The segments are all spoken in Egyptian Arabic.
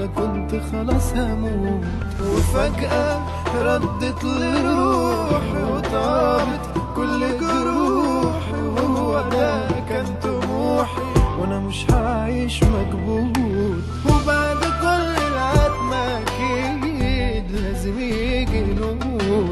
كنت خلاص هموت وفجأة ردت لروحي وطابت كل جروحي وهو ده كان طموحي وانا مش هعيش مكبوت وبعد كل العتمة اكيد لازم يجي نور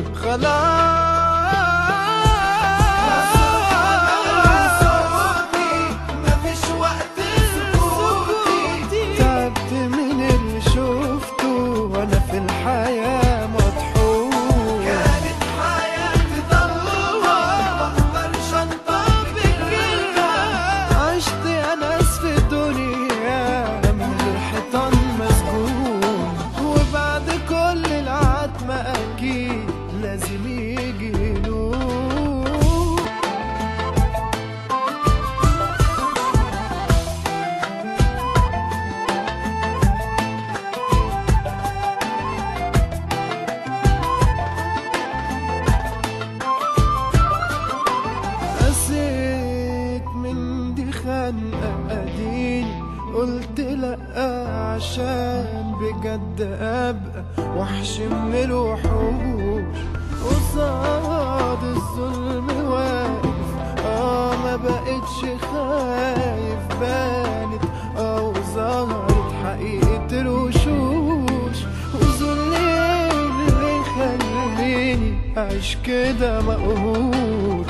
خلاص مفيش وقت سكوتي تعبت من اللي شفته وانا في الحياة مطحون كانت حياتي ضلمة مقدرش انطق بكلمة عشت اناس في الدنيا من غير حيطان مسجون وبعد كل العتمة اكيد لازم يجي نور قسيت من دي خنقة اديني قلت لأ عشان بجد ابقى وحش من الوحوش قصاد الظلم واقف اه ما بقتش خايف بانت اه وظهرت حقيقة الوشوش وذلي اللي يخليني أعيش كده مقهور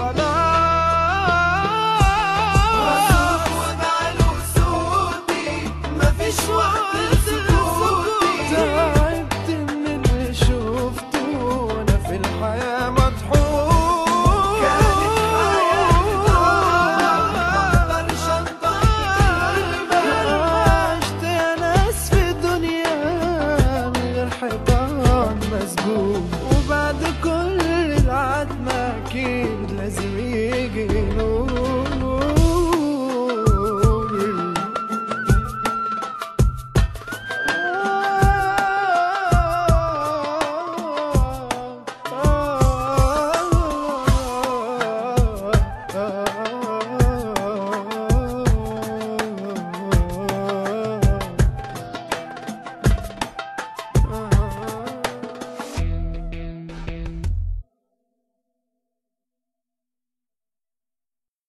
مفيش وقت سكوتي تعبت من اللي شفته وانا في الحياة مطحون كانت حياتي مقدرش عشت يا ناس في الدنيا من غير حيطان مسجون وبعد كل العتمة أكيد لازم يجي نور